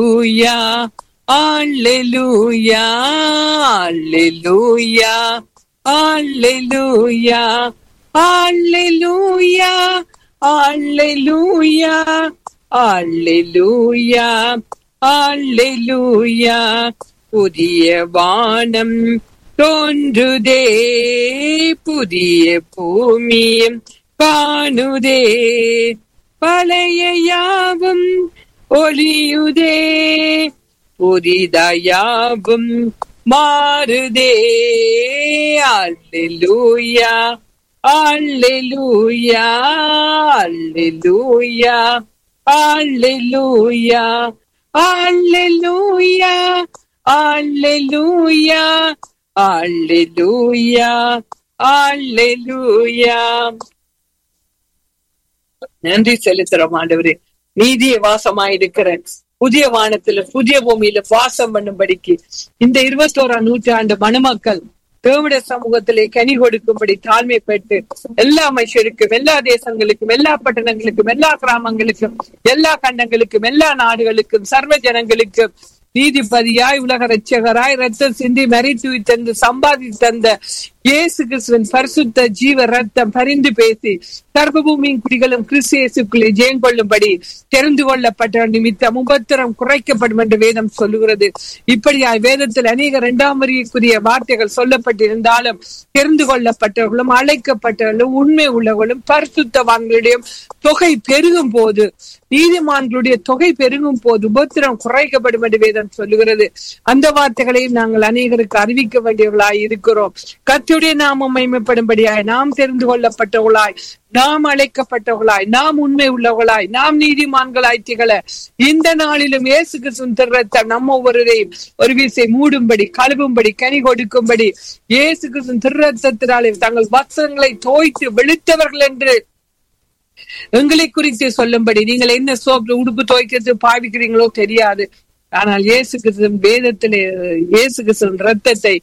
Alleluia, Alleluia, Alleluia, Alleluia, Alleluia, Alleluia, Alleluia. புதிய வானம் தோன்றுதே புதிய பூமியும் காணுதே பழைய யாவும் ஒளியுதே புதிதாயாவும் மாறுதே அல்லேலூயா அல்லேலூயா அல்லேலூயா அல்லேலூயா அல்லேலூயா அல்லேலூயா அல்லேலூயா அல்லேலூயா நன்றி செலுத்துறோம் ஆண்டவரே நீதிய வாசமாயிருக்கிற புதிய வானத்துல புதிய பூமியில வாசம் பண்ணும்படிக்கு இந்த இருபத்தோராம் நூற்றாண்டு மணமக்கள் தேவிட சமூகத்திலே கனி கொடுக்கும்படி தாழ்மைப்பட்டு எல்லா மனுஷருக்கும் எல்லா தேசங்களுக்கும் எல்லா பட்டணங்களுக்கும் எல்லா கிராமங்களுக்கும் எல்லா கண்டங்களுக்கும் எல்லா நாடுகளுக்கும் சர்வ ஜனங்களுக்கும் நீதிபதியாய் உலக ரட்சகராய் ரத்தம் சிந்தி மறித்து தந்து சம்பாதி தந்த இயேசு கிறிஸ்துவின் பரிசுத்த ஜீவ ரத்தம் பரிந்து பேசி சர்வபூமியின் குடிகளும் கிறிஸ்து இயேசுக்குள்ளே ஜெயம் கொள்ளும்படி தெரிந்து கொள்ளப்பட்ட நிமித்தம் உபத்திரம் குறைக்கப்படும் என்று வேதம் சொல்லுகிறது இப்படியாய் வேதத்தில் அநேக இரண்டாம் வரிக்குரிய வார்த்தைகள் சொல்லப்பட்டிருந்தாலும் தெரிந்து கொள்ளப்பட்டவர்களும் அழைக்கப்பட்டவர்களும் உண்மை உள்ளவர்களும் பரிசுத்தவான்களுடைய தொகை பெருகும் போது நீதிமான்களுடைய தொகை பெருகும் போது உபத்திரம் குறைக்கப்படும் என்று வேதம் சொல்லுகிறது அந்த வார்த்தைகளையும் நாங்கள் அநேகருக்கு அறிவிக்க வேண்டியவர்களாய் இருக்கிறோம் கத்துடைய நாமம் மைமைப்படும்படியாய் நாம் தெரிந்து கொள்ளப்பட்டவர்களாய் நாம் அழைக்கப்பட்டவர்களாய் நாம் உண்மை உள்ளவர்களாய் நாம் நீதிமான்களாய் திகழ இந்த நாளிலும் இயேசு கிறிஸ்துவின் திருரத்தம் நம்ம ஒவ்வொருவரையும் ஒரு வீசை மூடும்படி கழுவும்படி கனி கொடுக்கும்படி இயேசு கிறிஸ்துவின் திருரத்தத்தினாலே தங்கள் வஸ்திரங்களை தோய்த்து வெளுத்தவர்கள் என்று எங்களை குறித்து சொல்லும்படி நீங்கள் என்ன சோப்பு உடுப்பு துவைக்கிறது பாவிக்கிறீங்களோ தெரியாது ஆனால் இயேசு கிறிஸ்துவின் வேதத்திலே இயேசு கிறிஸ்துவின் ரத்தத்தை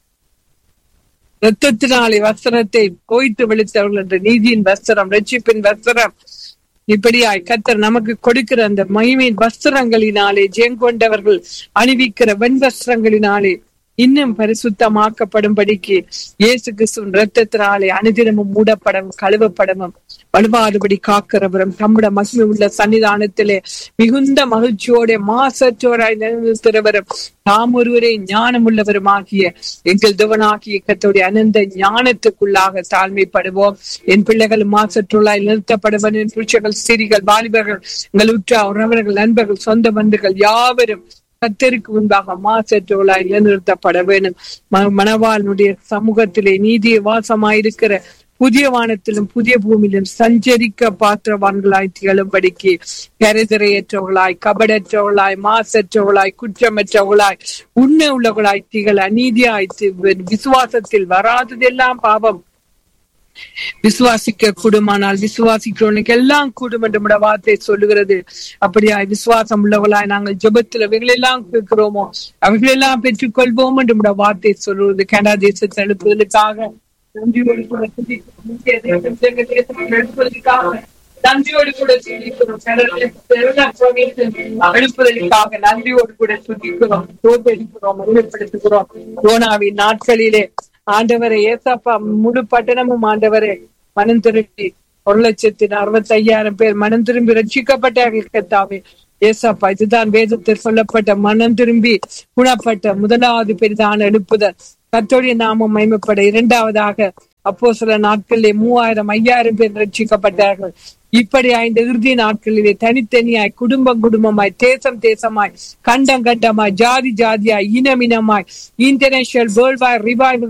ரத்தத்தினாலே வஸ்திரத்தை கோய்த்து வெளுத்தவர்கள் என்ற நீதியின் வஸ்திரம் ரட்சிப்பின் வஸ்திரம் இப்படியாய் கத்தர் நமக்கு கொடுக்கிற அந்த மகிமையின் வஸ்திரங்களினாலே ஜெயங்கொண்டவர்கள் அணிவிக்கிற வெண் வஸ்திரங்களினாலே இன்னும் பரிசுத்தமாக்கப்படும்படிக்கு இயேசு கிறிஸ்துவின் ரத்தத்தினாலே அனுதினமும் மூடப்படவும் கழுவப்படவும் வலுவாதபடி காக்கிறவரும் தம்முடைய மகிமை உள்ள சன்னிதானத்திலே மிகுந்த மகிழ்ச்சியோட மாசற்றோராய் நிறுத்துறவரும் தாம் ஒருவரே ஞானம் உள்ளவருமாகிய எங்கள் தேவனாகிய கத்தோடைய அனந்த ஞானத்துக்குள்ளாக தாழ்மைப்படுவோம் என் பிள்ளைகள் மாசற்றுள்ளாய் நிறுத்தப்படுவன் என் புருஷர்கள் சிறிகள் வாலிபர்கள் எங்கள் உற்ற உறவர்கள் நண்பர்கள் சொந்த பந்துகள் யாவரும் கத்தருக்கு முன்பாக மாசற்றோளாய் நிலைநிறுத்தப்பட வேண்டும் மணவாளனுடைய சமூகத்திலே நீதிய வாசமாயிருக்கிற புதிய வானத்திலும் புதிய பூமியிலும் சஞ்சரிக்க பாத்திரவான்களாய் திகழும்படிக்கு கரைதிரையற்றவர்களாய் கபடற்றவர்களாய் மாசற்றவர்களாய் குற்றமற்றவர்களாய் உண்மை உள்ளவர்களாய் திகழ அநீதியாய் விசுவாசத்தில் வராததெல்லாம் பாவம் விசுவாசிக்க கூடுமானால் விசுவாசிக்கிறவனுக்கு எல்லாம் கூடும் என்று நம்முடைய வார்த்தை சொல்லுகிறது அப்படியா விசுவாசம் உள்ளவர்களாய் நாங்கள் ஜபத்தில் அவைகளெல்லாம் கேட்கிறோமோ அவைகளெல்லாம் பெற்றுக் கொள்வோம் என்று நம்முடைய வார்த்தை சொல்லுவது கனடா தேசத்தை எழுப்புவதற்காக நன்றியோடு கூட எழுப்புவதற்காக நன்றியோடு கூட எழுப்புவதற்காக நன்றியோடு கூட சுத்திக்கிறோம் தோற்றடிக்கிறோம் மகிமைப்படுத்துகிறோம் ரோனாவின் நாட்களிலே ஆண்டவரை ஏசப்பா முழு பட்டணமும் ஆண்டவரே மனம் திரும்பி ஒரு லட்சத்தி அறுபத்தி ஐயாயிரம் பேர் மனம் திரும்பி ரட்சிக்கப்பட்டார்கள் கத்தாவே ஏசப்பா இதுதான் வேதத்தில் சொல்லப்பட்ட மனம் திரும்பி குணப்பட்ட முதலாவது பெரிதான எழுப்புதல் கத்தோடைய நாமம் மைமப்பட இரண்டாவதாக அப்போ சில நாட்களிலே மூவாயிரம் ஐயாயிரம் பேர் ரட்சிக்கப்பட்டார்கள் இப்படி ஐந்து இறுதி நாட்களிலே தனித்தனியாய் குடும்பம் குடும்பமாய் தேசம் தேசமாய் கண்டம் கண்டமாய் ஜாதி ஜாதியாய் இனம் இனமாய் இன்டர்நேஷனல் வேர்ல்ட் வைட் ரிவைவல்